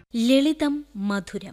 ലളിതം മധുരം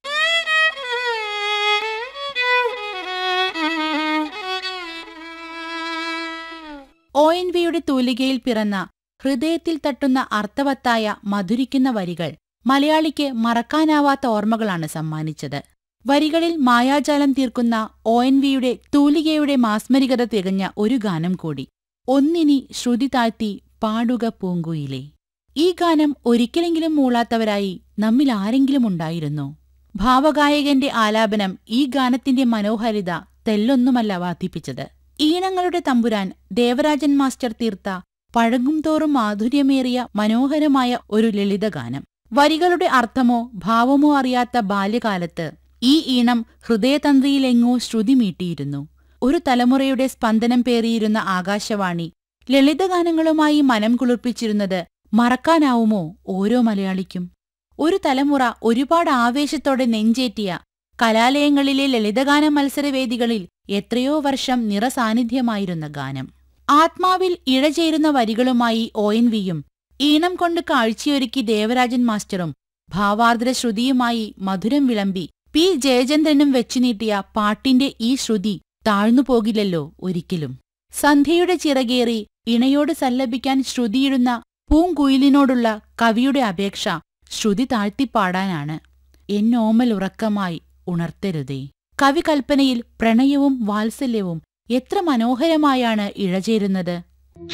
O N വിയുടെ തൂലികയിൽ പിറന്ന ഹൃദയത്തിൽ തട്ടുന്ന അർത്ഥവത്തായ മധുരിക്കുന്ന വരികൾ മലയാളിക്ക് മറക്കാനാവാത്ത ഓർമ്മകളാണ് സമ്മാനിച്ചത് വരികളിൽ മായാജാലം തീർക്കുന്ന ഒ എൻ വിയുടെ തൂലികയുടെ മാസ്മരികത തികഞ്ഞ ഒരു ഗാനം കൂടി ഒന്നിനി ശ്രുതി താഴ്ത്തി പാടുക പൂങ്കുയിലേ ഈ ഗാനം ഒരിക്കലെങ്കിലും മൂളാത്തവരായി നമ്മിൽ ആരെങ്കിലും ഉണ്ടായിരുന്നോ ഭാവഗായകന്റെ ആലാപനം ഈ ഗാനത്തിന്റെ മനോഹാരിത തെല്ലൊന്നുമല്ല വാധിപ്പിച്ചത് ഈണങ്ങളുടെ തമ്പുരാൻ ദേവരാജൻ മാസ്റ്റർ തീർത്ത പഴകും തോറും മാധുര്യമേറിയ മനോഹരമായ ഒരു ലളിതഗാനം വരികളുടെ അർത്ഥമോ ഭാവമോ അറിയാത്ത ബാല്യകാലത്ത് ഈ ഈണം ഹൃദയതന്ത്രിയിലെങ്ങോ ശ്രുതി മീട്ടിയിരുന്നു ഒരു തലമുറയുടെ സ്പന്ദനം പേറിയിരുന്ന ആകാശവാണി ലളിതഗാനങ്ങളുമായി മനം കുളിർപ്പിച്ചിരുന്നത് മറക്കാനാവുമോ ഓരോ മലയാളിക്കും ഒരു തലമുറ ഒരുപാട് ആവേശത്തോടെ നെഞ്ചേറ്റിയ കലാലയങ്ങളിലെ ലളിതഗാന മത്സരവേദികളിൽ എത്രയോ വർഷം നിറസാന്നിധ്യമായിരുന്ന ഗാനം ആത്മാവിൽ ഇഴചേരുന്ന വരികളുമായി ഒ എൻ വിയും ഈണം കൊണ്ട് കാഴ്ചയൊരുക്കി ദേവരാജൻ മാസ്റ്ററും ഭാവാർദ്ര ശ്രുതിയുമായി മധുരം വിളമ്പി പി ജയചന്ദ്രനും വെച്ചുനീട്ടിയ പാട്ടിന്റെ ഈ ശ്രുതി താഴ്ന്നു പോകില്ലല്ലോ ഒരിക്കലും സന്ധ്യയുടെ ചിറകേറി ഇണയോട് സല്ലപിക്കാൻ ശ്രുതിയിടുന്ന പൂങ്കുയിലിനോടുള്ള കവിയുടെ അപേക്ഷ ശ്രുതി താഴ്ത്തിപ്പാടാനാണ് എന്നോമൽ ഉറക്കമായി ഉണർത്തരുതേ കവി കൽപ്പനയിൽ പ്രണയവും വാത്സല്യവും എത്ര മനോഹരമായാണ് ഇഴചേരുന്നത്